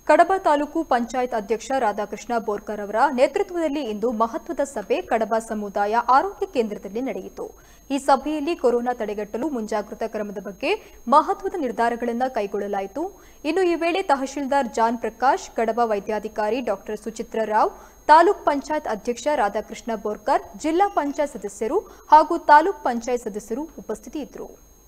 ಕಡಬ ತಾಲೂಕು ಪಂಚಾಯತ್ ಅಧ್ಯಕ್ಷ ರಾಧಾಕೃಷ್ಣ ಬೋರ್ಕರ್ ಅವರ ನೇತೃತ್ವದಲ್ಲಿ ಇಂದು ಮಹತ್ವದ ಸಭೆ ಕಡಬ ಸಮುದಾಯ ಆರೋಗ್ಯ ಕೇಂದ್ರದಲ್ಲಿ ನಡೆಯಿತು ಈ ಸಭೆಯಲ್ಲಿ ಕೊರೋನಾ ತಡೆಗಟ್ಟಲು ಮುಂಜಾಗ್ರತಾ ಕ್ರಮದ ಬಗ್ಗೆ ಮಹತ್ವದ ನಿರ್ಧಾರಗಳನ್ನು ಕೈಗೊಳ್ಳಲಾಯಿತು ಇನ್ನು ಈ ವೇಳೆ ತಹಶೀಲ್ದಾರ್ ಜಾನ್ ಪ್ರಕಾಶ್ ಕಡಬ ವೈದ್ಯಾಧಿಕಾರಿ ಡಾಕ್ಟರ್ ಸುಚಿತ್ರ ರಾವ್ ತಾಲೂಕ್ ಪಂಚಾಯತ್ ಅಧ್ಯಕ್ಷ ರಾಧಾಕೃಷ್ಣ ಬೋರ್ಕರ್ ಜಿಲ್ಲಾ ಪಂಚಾಯತ್ ಸದಸ್ಯರು ಹಾಗೂ ತಾಲೂಕ್ ಪಂಚಾಯತ್ ಸದಸ್ಯರು ಉಪಸ್ಥಿತಿಯಿದ್ದರು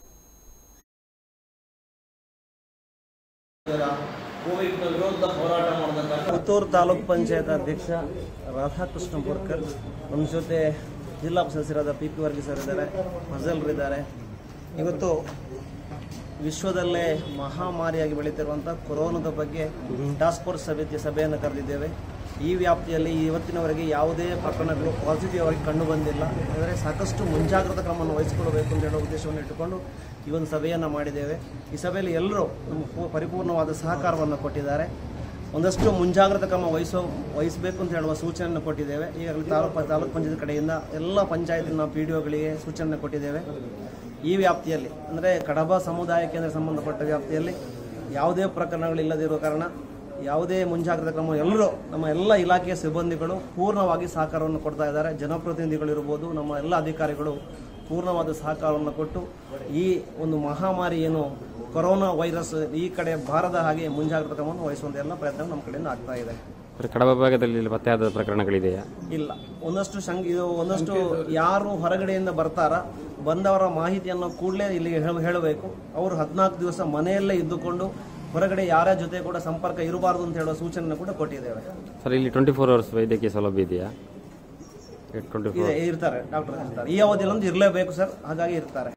ಕೋವಿಡ್ ವಿರುದ್ಧ ಹೋರಾಟ ಮಾಡಿದಂತಹ ಪುತ್ತೂರು ತಾಲೂಕ್ ಪಂಚಾಯತ್ ಅಧ್ಯಕ್ಷ ರಾಧಾಕೃಷ್ಣ ಬೋರ್ಕರ್ ನಮ್ಮ ಜೊತೆ ಜಿಲ್ಲಾ ಸದಸ್ಯರಾದ ಪಿ ಪಿ ವರ್ಗಿ ಸರ್ ಇದ್ದಾರೆ ಫಜಲ್ರಿದ್ದಾರೆ ಇವತ್ತು ವಿಶ್ವದಲ್ಲೇ ಮಹಾಮಾರಿಯಾಗಿ ಬೆಳೀತಿರುವಂಥ ಕೊರೋನಾದ ಬಗ್ಗೆ ಟಾಸ್ಕ್ ಫೋರ್ಸ್ ಸಮಿತಿಯ ಸಭೆಯನ್ನು ಕರೆದಿದ್ದೇವೆ ಈ ವ್ಯಾಪ್ತಿಯಲ್ಲಿ ಇವತ್ತಿನವರೆಗೆ ಯಾವುದೇ ಪ್ರಕರಣಗಳು ಪಾಸಿಟಿವ್ ಆಗಿ ಕಂಡು ಬಂದಿಲ್ಲ ಅಂದರೆ ಸಾಕಷ್ಟು ಮುಂಜಾಗ್ರತಾ ಕ್ರಮವನ್ನು ವಹಿಸಿಕೊಳ್ಳಬೇಕು ಅಂತ ಹೇಳೋ ಉದ್ದೇಶವನ್ನು ಇಟ್ಟುಕೊಂಡು ಈ ಒಂದು ಸಭೆಯನ್ನು ಮಾಡಿದ್ದೇವೆ ಈ ಸಭೆಯಲ್ಲಿ ಎಲ್ಲರೂ ನಮಗೆ ಪೂ- ಪರಿಪೂರ್ಣವಾದ ಸಹಕಾರವನ್ನು ಕೊಟ್ಟಿದ್ದಾರೆ ಒಂದಷ್ಟು ಮುಂಜಾಗ್ರತಾ ಕ್ರಮ ವಹಿಸೋ ವಹಿಸಬೇಕು ಅಂತ ಹೇಳುವ ಸೂಚನೆಯನ್ನು ಕೊಟ್ಟಿದ್ದೇವೆ ಈಗಾಗಲೇ ತಾಲೂಕು ತಾಲೂಕು ಪಂಚಾಯತ್ ಕಡೆಯಿಂದ ಎಲ್ಲ ಪಂಚಾಯತಿನ ಪಿ ಡಿ ಒಗಳಿಗೆ ಸೂಚನೆ ಕೊಟ್ಟಿದ್ದೇವೆ ಈ ವ್ಯಾಪ್ತಿಯಲ್ಲಿ ಅಂದರೆ ಕಡಬ ಸಮುದಾಯ ಕೇಂದ್ರ ಸಂಬಂಧಪಟ್ಟ ವ್ಯಾಪ್ತಿಯಲ್ಲಿ ಯಾವುದೇ ಪ್ರಕರಣಗಳಿಲ್ಲದಿರುವ ಕಾರಣ ಯಾವುದೇ ಮುಂಜಾಗ್ರತಾ ಕ್ರಮ ಎಲ್ಲರೂ ನಮ್ಮ ಎಲ್ಲ ಇಲಾಖೆಯ ಸಿಬ್ಬಂದಿಗಳು ಪೂರ್ಣವಾಗಿ ಸಹಕಾರವನ್ನು ಕೊಡ್ತಾ ಇದ್ದಾರೆ ಜನಪ್ರತಿನಿಧಿಗಳಿರ್ಬೋದು ನಮ್ಮ ಎಲ್ಲ ಅಧಿಕಾರಿಗಳು ಪೂರ್ಣವಾದ ಸಹಕಾರವನ್ನು ಕೊಟ್ಟು ಈ ಒಂದು ಮಹಾಮಾರಿ ಏನು ಕೊರೋನಾ ವೈರಸ್ ಈ ಕಡೆ ಬಾರದ ಹಾಗೆ ಮುಂಜಾಗ್ರತಾ ಕ್ರಮವನ್ನು ವಹಿಸುವಂತ ಎಲ್ಲ ಪ್ರಯತ್ನ ನಮ್ಮ ಕಡೆಯಿಂದ ಆಗ್ತಾ ಇದೆ ಅಂದ್ರೆ ಕಡಬ ಭಾಗದಲ್ಲಿ ಪತ್ತೆಯಾದ ಪ್ರಕರಣಗಳಿದೆಯಾ ಇಲ್ಲ ಒಂದಷ್ಟು ಶಂಕ ಇದು ಒಂದಷ್ಟು ಯಾರು ಹೊರಗಡೆಯಿಂದ ಬರ್ತಾರ ಬಂದವರ ಮಾಹಿತಿಯನ್ನು ಕೂಡಲೇ ಇಲ್ಲಿ ಹೇಳ- ಹೇಳಬೇಕು ಅವರು ಹದಿನಾಲ್ಕು ದಿವಸ ಮನೆಯಲ್ಲೇ ಇದ್ದುಕೊಂಡು ಹೊರಗಡೆ ಯಾರ ಜೊತೆ ಕೂಡ ಸಂಪರ್ಕ ಇರಬಾರ್ದು ಅಂತ ಹೇಳುವ ಸೂಚನೆ ಕೂಡ ಕೊಟ್ಟಿದ್ದೇವೆ ಸರ್ ಇಲ್ಲಿ ಟ್ವೆಂಟಿ ಫೋರ್ ಅವರ್ಸ್ ವೈದ್ಯಕೀಯ ಸೌಲಭ್ಯ ಇದೆಯಾ ಟ್ವೆಂಟಿ ಫೋರ್ ಇದೆ ಇರ್ತಾರೆ ಡಾಕ್ಟರ್ ಇರ್ತಾರೆ ಈ ಅವಧಿಯಲ್ಲಿ ಒಂದು ಇರಲೇಬೇಕು ಸರ್ ಹಾಗಾಗಿ ಇರ್ತಾರೆ